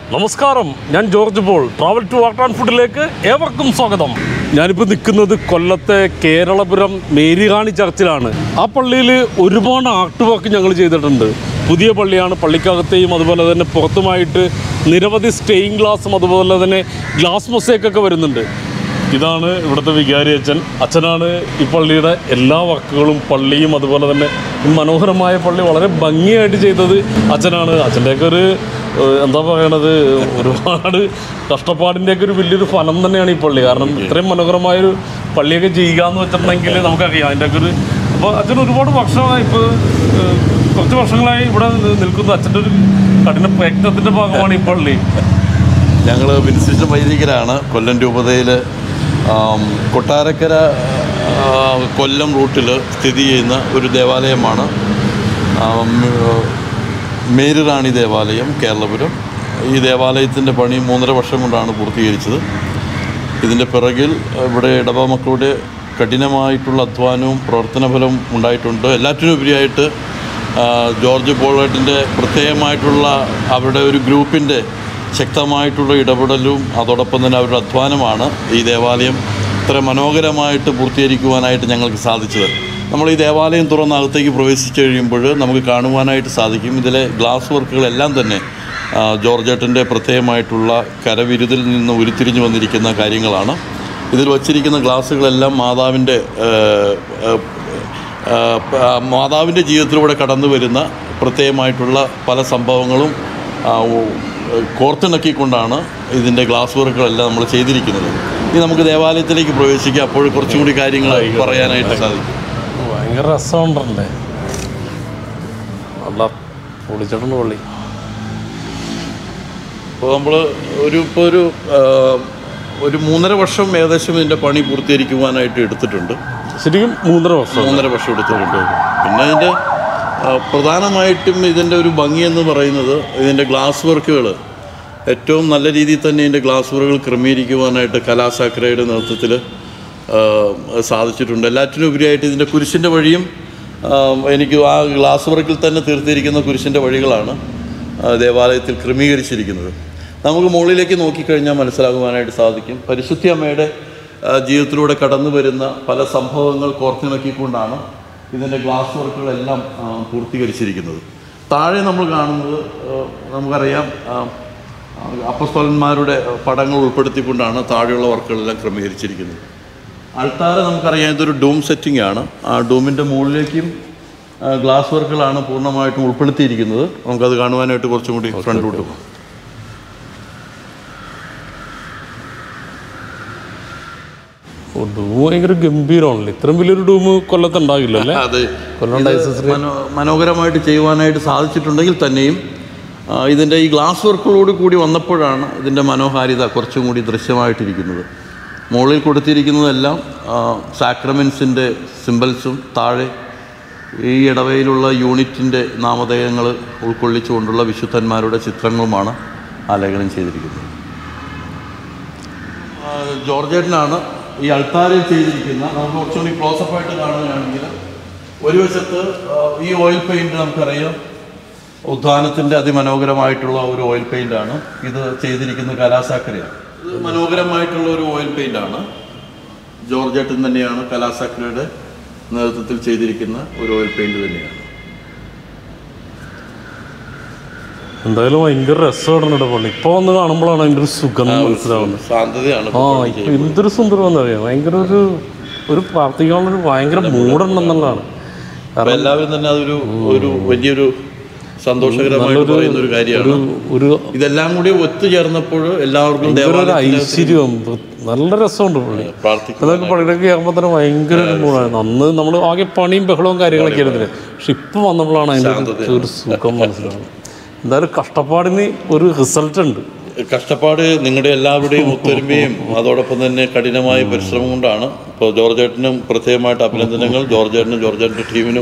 നമസ്കാരം ഞാൻ George Paul travel to water and ഫുഡിലേക്ക് ഏവർക്കും സ്വാഗതം ഞാനിപ്പോൾ നിൽക്കുന്നത് കൊല്ലത്തെ കേരളപുരം മേരികാണി ചർച്ചിലാണ് ആ പള്ളിയിൽ ഒരുപാട് ആർട്ട് വർക്ക് ഞങ്ങൾ ചെയ്തിട്ടുണ്ട് പുതിയ പള്ളിയാണ് പള്ളിക്കകത്തെയും അതുപോലെ തന്നെ പുറത്തുമായിട്ട് നിരവധി സ്റ്റെയിൻ ഗ്ലാസും അതുപോലെ തന്നെ ഗ്ലാസ് മൊസൈക്കൊക്കെ വരുന്നുണ്ട് ഇതാണ് ഇവിടുത്തെ വികാരി അച്ഛൻ അച്ഛനാണ് ഈ പള്ളിയുടെ എല്ലാ വർക്കുകളും പള്ളിയും അതുപോലെ തന്നെ ഈ മനോഹരമായ പള്ളി വളരെ ഭംഗിയായിട്ട് ചെയ്തത് അച്ഛനാണ് അച്ഛൻ്റെയൊക്കെ ഒരു ഏഹ്, എന്താ പറയണത് ഒരുപാട് കഷ്ടപ്പാടിൻ്റെയൊക്കെ ഒരു വലിയൊരു ഫലം തന്നെയാണ് ഈ പള്ളി കാരണം ഇത്രയും മനോഹരമായൊരു പള്ളിയൊക്കെ ചെയ്യുക എന്ന് വെച്ചിട്ടുണ്ടെങ്കിൽ നമുക്കറിയാം അതിൻ്റെയൊക്കെ ഒരു അപ്പോൾ അച്ഛൻ ഒരുപാട് വർഷമായി ഇപ്പോൾ ഏഹ്, കുറച്ച് വർഷങ്ങളായി ഇവിടെ നിൽക്കുന്നു അച്ഛൻ്റെ ഒരു കഠിന പ്രയത്നത്തിൻ്റെ ഭാഗമാണ് ഈ പള്ളി ഞങ്ങൾ വിൻസിസ്റ്റർ വൈദികരാണ് കൊല്ലം രൂപതയിൽ കൊട്ടാരക്കര ആ, കൊല്ലം റൂട്ടിൽ സ്ഥിതി ചെയ്യുന്ന ഒരു ദേവാലയമാണ് ആം, മേരുറാണി ദേവാലയം കേരളപുരം ഈ ദേവാലയത്തിൻ്റെ പണി മൂന്നര വർഷം കൊണ്ടാണ് പൂർത്തീകരിച്ചത് ഇതിൻ്റെ പിറകിൽ ഇവിടെ ഇടവ മക്കളുടെ കഠിനമായിട്ടുള്ള അധ്വാനവും പ്രവർത്തനഫലവും ഉണ്ടായിട്ടുണ്ട് എല്ലാറ്റിനും ഉപരിയായിട്ട് ആ, ജോർജ് പോളേട്ടിൻ്റെ പ്രത്യേകമായിട്ടുള്ള അവരുടെ ഒരു ഗ്രൂപ്പിൻ്റെ ശക്തമായിട്ടുള്ള ഇടപെടലും അതോടൊപ്പം തന്നെ അവരുടെ അധ്വാനമാണ് ഈ ദേവാലയം ഇത്ര മനോഹരമായിട്ട് പൂർത്തീകരിക്കുവാനായിട്ട് ഞങ്ങൾക്ക് സാധിച്ചത് നമ്മൾ ഈ ദേവാലയം തുറന്ന് അകത്തേക്ക് പ്രവേശിച്ച് കഴിയുമ്പോൾ നമുക്ക് കാണുവാനായിട്ട് സാധിക്കും ഇതിലെ ഗ്ലാസ് വർക്കുകളെല്ലാം തന്നെ ആ, ജോർജേട്ടൻ്റെ പ്രത്യേകമായിട്ടുള്ള കരവിരുതിൽ നിന്ന് ഉരുത്തിരിഞ്ഞു വന്നിരിക്കുന്ന കാര്യങ്ങളാണ് ഇതിൽ വച്ചിരിക്കുന്ന ഗ്ലാസ്സുകളെല്ലാം മാതാവിൻ്റെ ഏഹ്, ഏഹ്, ഏഹ്, പ- ആ, മാതാവിൻ്റെ ജീവിതത്തിലൂടെ കടന്നു വരുന്ന പ്രത്യേകമായിട്ടുള്ള പല സംഭവങ്ങളും ആ, ഉ- കോർത്തിണക്കിക്കൊണ്ടാണ് ഇതിൻ്റെ ഗ്ലാസ് വർക്കുകളെല്ലാം നമ്മൾ ചെയ്തിരിക്കുന്നത് ഇനി നമുക്ക് ദേവാലയത്തിലേക്ക് പ്രവേശിക്കാം അപ്പോൾ കുറച്ചും കൂടി കാര്യങ്ങൾ പറയാനായിട്ട് സാധിക്കും ഭയങ്കര രസമുണ്ടല്ലേ നല്ല പൊളിച്ചിട്ടുണ്ട് പള്ളി അപ്പോൾ നമ്മൾ ഒരു ഇപ്പോൾ ഒരു ആ, ഒരു മൂന്നര വർഷം ഏകദേശം ഇതിൻ്റെ പണി പൂർത്തീകരിക്കുവാനായിട്ട് എടുത്തിട്ടുണ്ട് ശരിക്കും മൂന്നര വർഷം മൂന്നര വർഷം എടുത്തിട്ടുണ്ട് പിന്നെ ഇതിൻ്റെ ആ, പ്രധാനമായിട്ടും ഇതിൻ്റെ ഒരു ഭംഗി എന്ന് പറയുന്നത് ഇതിൻ്റെ ഗ്ലാസ് വർക്കുകൾ ഏറ്റവും നല്ല രീതിയിൽ തന്നെ ഇതിൻ്റെ ഗ്ലാസ് വർക്കുകൾ ക്രമീകരിക്കുവാനായിട്ട് കലാസാക്രയുടെ നേതൃത്വത്തിൽ സാധിച്ചിട്ടുണ്ട് എല്ലാറ്റിനും ഉപരിയായിട്ട് ഇതിൻ്റെ കുരിശിൻ്റെ വഴിയും ആ, എനിക്ക് ആ ഗ്ലാസ് വർക്കിൽ തന്നെ തീർത്തിരിക്കുന്ന കുരിശിൻ്റെ വഴികളാണ് ആ, ദേവാലയത്തിൽ ക്രമീകരിച്ചിരിക്കുന്നത് നമുക്ക് മുകളിലേക്ക് നോക്കിക്കഴിഞ്ഞാൽ മനസ്സിലാകുവാനായിട്ട് സാധിക്കും പരിശുദ്ധി അമ്മയുടെ ആ, ജീവിതത്തിലൂടെ കടന്നു വരുന്ന പല സംഭവങ്ങൾ കോർത്തിണക്കിക്കൊണ്ടാണ് ഇതിൻ്റെ ഗ്ലാസ് വർക്കുകളെല്ലാം ആ, പൂർത്തീകരിച്ചിരിക്കുന്നത് താഴെ നമ്മൾ കാണുന്നത് ആ, നമുക്കറിയാം ആ, അപ്പസ്തോലന്മാരുടെ പടങ്ങൾ ഉൾപ്പെടുത്തിക്കൊണ്ടാണ് താഴെയുള്ള വർക്കുകളെല്ലാം ക്രമീകരിച്ചിരിക്കുന്നത് അൾത്താര നമുക്കറിയാം ഇതൊരു ഡൂം സെറ്റിംഗ് ആണ് ആ ഡൂമിൻ്റെ മുകളിലേക്കും ആ, ഗ്ലാസ് വർക്കുകളാണ് പൂർണ്ണമായിട്ടും ഉൾപ്പെടുത്തിയിരിക്കുന്നത് നമുക്കത് കാണുവാനായിട്ട് കുറച്ചും കൂടി ഫ്രണ്ടിലോട്ട് പോകാം ഓ, ഡൂം ഭയങ്കര ഗംഭീരമാണല്ലോ ഇത്രയും വലിയൊരു ഡൂം കൊല്ലത്ത് ഉണ്ടാകില്ല അല്ലേ അതെ കൊല്ലം ഇത് ഡയസസ് മനോ മനോഹരമായിട്ട് ചെയ്യുവാനായിട്ട് സാധിച്ചിട്ടുണ്ടെങ്കിൽ തന്നെയും ആ, ഇതിൻ്റെ ഈ ഗ്ലാസ് വർക്കുകളോട് കൂടി വന്നപ്പോഴാണ് ഇതിൻ്റെ മനോഹാരിത കുറച്ചും കൂടി ദൃശ്യമായിട്ടിരിക്കുന്നത് മുകളിൽ കൊടുത്തിരിക്കുന്നതെല്ലാം സാക്രമെൻസിൻ്റെ സിമ്പിൾസും താഴെ ഈ ഇടവയിലുള്ള യൂണിറ്റിൻ്റെ നാമധേയങ്ങൾ ഉൾക്കൊള്ളിച്ചുകൊണ്ടുള്ള വിശുദ്ധന്മാരുടെ ചിത്രങ്ങളുമാണ് ആലേഖനം ചെയ്തിരിക്കുന്നത് ആ, ജോർജേട്ടനാണ് ഈ അൾത്താരയിൽ ചെയ്തിരിക്കുന്ന നമുക്ക് കുറച്ചുകൂടി ക്ലോസപ്പ് ആയിട്ട് കാണുകയാണെങ്കിൽ ഒരു വശത്ത് ആ, ഈ ഓയിൽ പെയിന്റ് നമുക്കറിയാം ഉദ്ധാനത്തിൻ്റെ അതിമനോഹരമായിട്ടുള്ള ഒരു ഓയിൽ പെയിന്റ് ആണ് ഇത് ചെയ്തിരിക്കുന്ന കലാസാക്കരയാണ് ഇത് മനോഹരമായിട്ടുള്ള ഒരു ഓയിൽ പെയിന്റ് ആണ് ജോർജേട്ടൻ തന്നെയാണ് കലാസാക്കരയുടെ നേതൃത്വത്തിൽ ചെയ്തിരിക്കുന്ന ഒരു ഓയിൽ പെയിന്റ് തന്നെയാണ് എന്തായാലും ഭയങ്കര രസമാണ് പള്ളി ഇപ്പൊ വന്ന് കാണുമ്പോഴാണ് അതിന്റെ ഒരു സുഖം മനസ്സിലാവുന്നത് ശാന്തതയാണ് ആ ഇപ്പൊ എന്തൊരു സുന്ദരം അറിയാം ഭയങ്കര ഒരു ഒരു പ്രാർത്ഥിക്കാനുള്ള ഒരു ഭയങ്കര മൂടുണ്ടെന്നുള്ളതാണ് അപ്പൊ എല്ലാവരും തന്നെ അതൊരു ഒരു വലിയൊരു സന്തോഷകരമായിട്ട് പറയുന്ന ഒരു കാര്യമാണ് ഒരു ഇതെല്ലാം കൂടി ഒത്തുചേർന്നപ്പോൾ എല്ലാവർക്കും ഭയങ്കര ഒരു ദേവാലയത്തിൽ ഐശ്വര്യം നല്ല രസമുണ്ട് പള്ളി പ്രാർത്ഥിക്കും അതൊക്കെ പള്ളിയിലേക്ക് കയറുമ്പോൾ തന്നെ ഭയങ്കര ഒരു മൂടാണ് അന്ന് നമ്മൾ ആകെ പണിയും ബഹളവും കാര്യങ്ങളൊക്കെ ആയിരുന്നില്ല പക്ഷെ ഇപ്പം വന്നപ്പോഴാണ് അതിൻ്റെ ഒരു- ഒരു സുഖം മനസ്സിലാവുന്നത് എന്തായാലും കഷ്ടപ്പാടിന് ഒരു റിസൾട്ട് ഉണ്ട് കഷ്ടപ്പാട് നിങ്ങളുടെ എല്ലാവരുടെയും ഒത്തൊരുമയും അതോടൊപ്പം തന്നെ കഠിനമായ പരിശ്രമം കൊണ്ടാണ് ഇപ്പോൾ ജോർജേട്ടനും പ്രത്യേകമായിട്ട് അഭിനന്ദനങ്ങൾ ജോർജേട്ടനും ജോർജേട്ടൻ്റെ ടീമിനും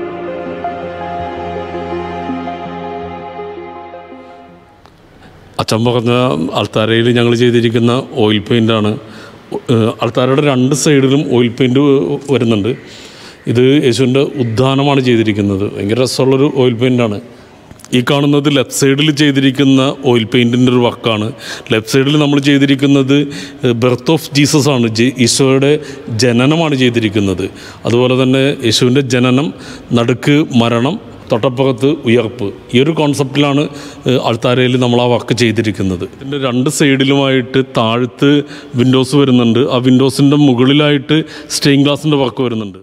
അച്ഛ അച്ഛൻ പറഞ്ഞ അൾത്താരയിൽ ഞങ്ങൾ ചെയ്തിരിക്കുന്ന ഓയിൽ പെയിൻ്റാണ് അൾത്താരയുടെ രണ്ട് സൈഡിലും ഓയിൽ പെയിൻറ്റ് വരുന്നുണ്ട് ഇത് യേശുവിൻ്റെ ഉദ്ധാനമാണ് ചെയ്തിരിക്കുന്നത് ഭയങ്കര രസമുള്ളൊരു ഓയിൽ പെയിൻ്റാണ് ഈ കാണുന്നത് ലെഫ്റ്റ് സൈഡിൽ ചെയ്തിരിക്കുന്ന ഓയിൽ പെയിൻറ്റിൻ്റെ ഒരു വർക്കാണ് ലെഫ്റ്റ് സൈഡിൽ നമ്മൾ ചെയ്തിരിക്കുന്നത് ബർത്ത് ഓഫ് ജീസസ് ആണ് ജെ- ഈശോയുടെ ജനനമാണ് ചെയ്തിരിക്കുന്നത് അതുപോലെ തന്നെ യേശുവിൻ്റെ ജനനം നടുക്ക് മരണം തൊട്ടപ്പുറത്ത് ഉയർപ്പ് ഈ ഒരു കോൺസെപ്റ്റിലാണ് അൾത്താരയിൽ നമ്മൾ ആ വർക്ക് ചെയ്തിരിക്കുന്നത് ഇതിൻ്റെ രണ്ട് സൈഡിലുമായിട്ട് താഴത്ത് വിൻഡോസ് വരുന്നുണ്ട് ആ വിൻഡോസിൻ്റെ മുകളിലായിട്ട് സ്റ്റെയിൻ ഗ്ലാസിൻ്റെ വർക്ക് വരുന്നുണ്ട്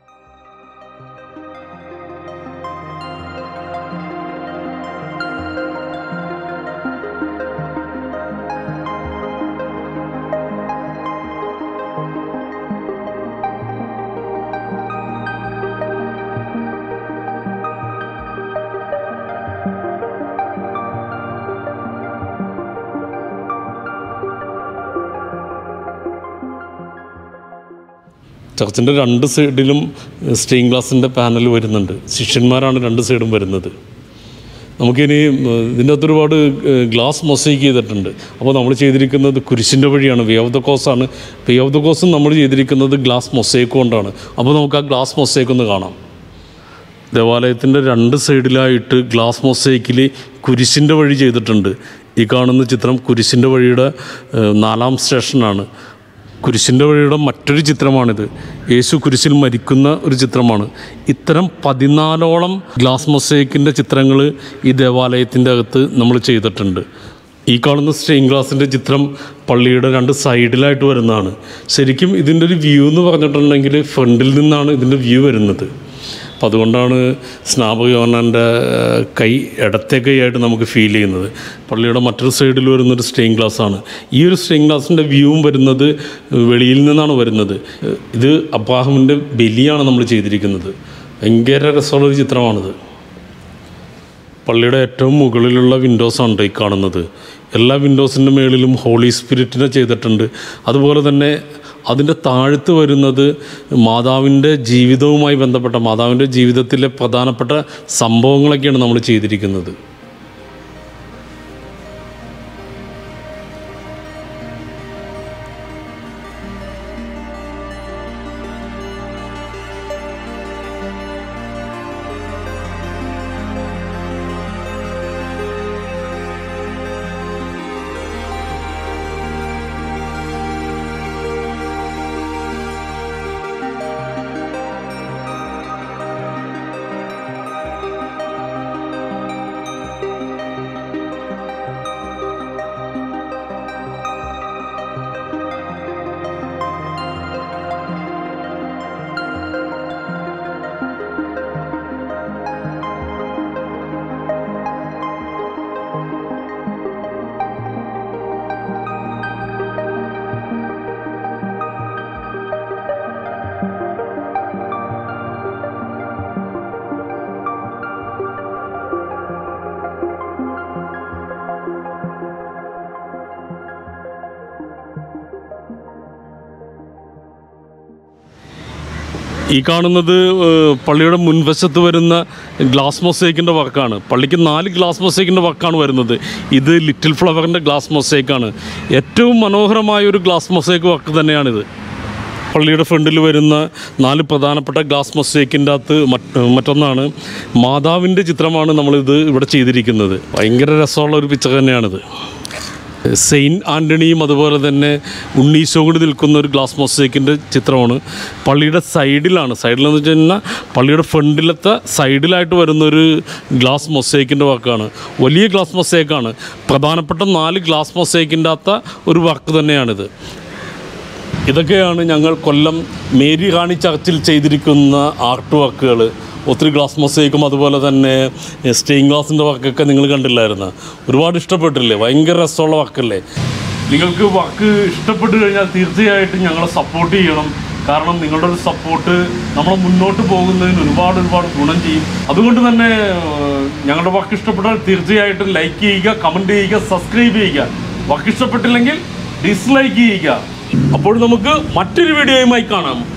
ചർച്ചിൻ്റെ രണ്ട് സൈഡിലും സ്റ്റെയിൻ ഗ്ലാസിൻ്റെ പാനൽ വരുന്നുണ്ട് ശിഷ്യന്മാരാണ് രണ്ട് സൈഡും വരുന്നത് നമുക്കിനി ഉം, ഇതിൻ്റെ അകത്ത് ഒരുപാട് ഗ്ലാസ് മൊസൈക്ക് ചെയ്തിട്ടുണ്ട് അപ്പോൾ നമ്മൾ ചെയ്തിരിക്കുന്നത് കുരിശിൻ്റെ വഴിയാണ് വേ ഓഫ് ദ കോസാണ് വേ ഓഫ് ദ കോസും നമ്മൾ ചെയ്തിരിക്കുന്നത് ഗ്ലാസ് മൊസൈക്ക് കൊണ്ടാണ് അപ്പോൾ നമുക്ക് ആ ഗ്ലാസ് മൊസൈക്ക് ഒന്ന് കാണാം ദേവാലയത്തിൻ്റെ രണ്ട് സൈഡിലായിട്ട് ഗ്ലാസ് മൊസൈക്കിൽ കുരിശിൻ്റെ വഴി ചെയ്തിട്ടുണ്ട് ഈ കാണുന്ന ചിത്രം കുരിശിൻ്റെ വഴിയുടെ ഏഹ്, നാലാം സ്റ്റേഷനാണ് കുരിശിൻ്റെ വഴിയുടെ മറ്റൊരു ചിത്രമാണിത് യേശു കുരിശിൽ മരിക്കുന്ന ഒരു ചിത്രമാണ് ഇത്തരം പതിനാലോളം ഗ്ലാസ് മൊസൈക്കിൻ്റെ ചിത്രങ്ങൾ ഈ ദേവാലയത്തിൻ്റെ അകത്ത് നമ്മൾ ചെയ്തിട്ടുണ്ട് ഈ കാണുന്ന സ്റ്റെയിൻ ഗ്ലാസിൻ്റെ ചിത്രം പള്ളിയുടെ രണ്ട് സൈഡിലായിട്ട് വരുന്നതാണ് ശരിക്കും ഇതിൻ്റെ ഒരു വ്യൂ എന്ന് പറഞ്ഞിട്ടുണ്ടെങ്കിൽ ഫ്രണ്ടിൽ നിന്നാണ് ഇതിൻ്റെ വ്യൂ വരുന്നത് അപ്പം അതുകൊണ്ടാണ് സ്നാപക യോഹന്നാൻ്റെ കൈ ഇടത്തെ കൈയായിട്ട് നമുക്ക് ഫീൽ ചെയ്യുന്നത് പള്ളിയുടെ മറ്റൊരു സൈഡിൽ വരുന്നൊരു സ്റ്റെയിൻ ഗ്ലാസ് ആണ് ഈ ഒരു സ്റ്റെയിൻ ഗ്ലാസിൻ്റെ വ്യൂവും വരുന്നത് വെളിയിൽ നിന്നാണ് വരുന്നത് ഇത് അബ്രാഹമിൻ്റെ ബലിയാണ് നമ്മൾ ചെയ്തിരിക്കുന്നത് ഭയങ്കര രസമുള്ളൊരു ചിത്രമാണിത് പള്ളിയുടെ ഏറ്റവും മുകളിലുള്ള വിൻഡോസാണ് ഈ കാണുന്നത് എല്ലാ വിൻഡോസിൻ്റെ മേളിലും ഹോളി സ്പിരിറ്റിനെ ചെയ്തിട്ടുണ്ട് അതുപോലെ തന്നെ അതിൻ്റെ താഴത്ത് വരുന്നത് മാതാവിൻ്റെ ജീവിതവുമായി ബന്ധപ്പെട്ട മാതാവിൻ്റെ ജീവിതത്തിലെ പ്രധാനപ്പെട്ട സംഭവങ്ങളൊക്കെയാണ് നമ്മൾ ചെയ്തിരിക്കുന്നത് ഈ കാണുന്നത് ഏഹ്, പള്ളിയുടെ മുൻവശത്ത് വരുന്ന ഗ്ലാസ് മൊസൈക്കിൻ്റെ വർക്കാണ് പള്ളിക്ക് നാല് ഗ്ലാസ് മൊസൈക്കിൻ്റെ വർക്കാണ് വരുന്നത് ഇത് ലിറ്റിൽ ഫ്ലവറിൻ്റെ ഗ്ലാസ് മൊസൈക്കാണ് ഏറ്റവും മനോഹരമായ ഒരു ഗ്ലാസ് മൊസൈക്ക് വർക്ക് തന്നെയാണിത് പള്ളിയുടെ ഫ്രണ്ടിൽ വരുന്ന നാല് പ്രധാനപ്പെട്ട ഗ്ലാസ് മൊസൈക്കിൻ്റെ അകത്ത് മറ്റ് മറ്റൊന്നാണ് മാതാവിൻ്റെ ചിത്രമാണ് നമ്മളിത് ഇവിടെ ചെയ്തിരിക്കുന്നത് ഭയങ്കര രസമുള്ള ഒരു പിക്ചർ തന്നെയാണിത് സെയിൻറ്റ് ആൻ്റണിയും അതുപോലെ തന്നെ ഉണ്ണീശോ കൂടി നിൽക്കുന്ന ഒരു ഗ്ലാസ് മൊസൈക്കിൻ്റെ ചിത്രമാണ് പള്ളിയുടെ സൈഡിലാണ് സൈഡിലെന്ന് വെച്ച് കഴിഞ്ഞാൽ പള്ളിയുടെ ഫ്രണ്ടിലത്തെ സൈഡിലായിട്ട് വരുന്നൊരു ഗ്ലാസ് മൊസൈക്കിൻ്റെ വർക്കാണ് വലിയ ഗ്ലാസ് മൊസൈക്കാണ് പ്രധാനപ്പെട്ട നാല് ഗ്ലാസ് മൊസൈക്കിൻ്റെ അകത്ത ഒരു വർക്ക് തന്നെയാണിത് ഇതൊക്കെയാണ് ഞങ്ങൾ കൊല്ലം മേരി റാണി ചർച്ചിൽ ചെയ്തിരിക്കുന്ന ആർട്ട് വർക്കുകൾ ഒത്തിരി ഗ്ലാസ് മൊസൈക്കും അതുപോലെ തന്നെ സ്റ്റെയിൻ ഗ്ലാസിൻ്റെ വർക്കൊക്കെ നിങ്ങൾ കണ്ടില്ലായിരുന്നു ഒരുപാട് ഇഷ്ടപ്പെട്ടില്ലേ ഭയങ്കര രസമുള്ള വർക്കല്ലേ നിങ്ങൾക്ക് വർക്ക് ഇഷ്ടപ്പെട്ട് കഴിഞ്ഞാൽ തീർച്ചയായിട്ടും ഞങ്ങളെ സപ്പോർട്ട് ചെയ്യണം കാരണം നിങ്ങളുടെ ഒരു സപ്പോർട്ട് നമ്മൾ മുന്നോട്ട് പോകുന്നതിന് ഒരുപാട് ഒരുപാട് ഗുണം ചെയ്യും അതുകൊണ്ട് തന്നെ ഏഹ്, ഞങ്ങളുടെ വർക്ക് ഇഷ്ടപ്പെട്ടാൽ തീർച്ചയായിട്ടും ലൈക്ക് ചെയ്യുക കമൻറ്റ് ചെയ്യുക സബ്സ്ക്രൈബ് ചെയ്യുക വർക്ക് ഇഷ്ടപ്പെട്ടില്ലെങ്കിൽ ഡിസ്ലൈക്ക് ചെയ്യുക അപ്പോൾ നമുക്ക് മറ്റൊരു വീഡിയോയുമായി കാണാം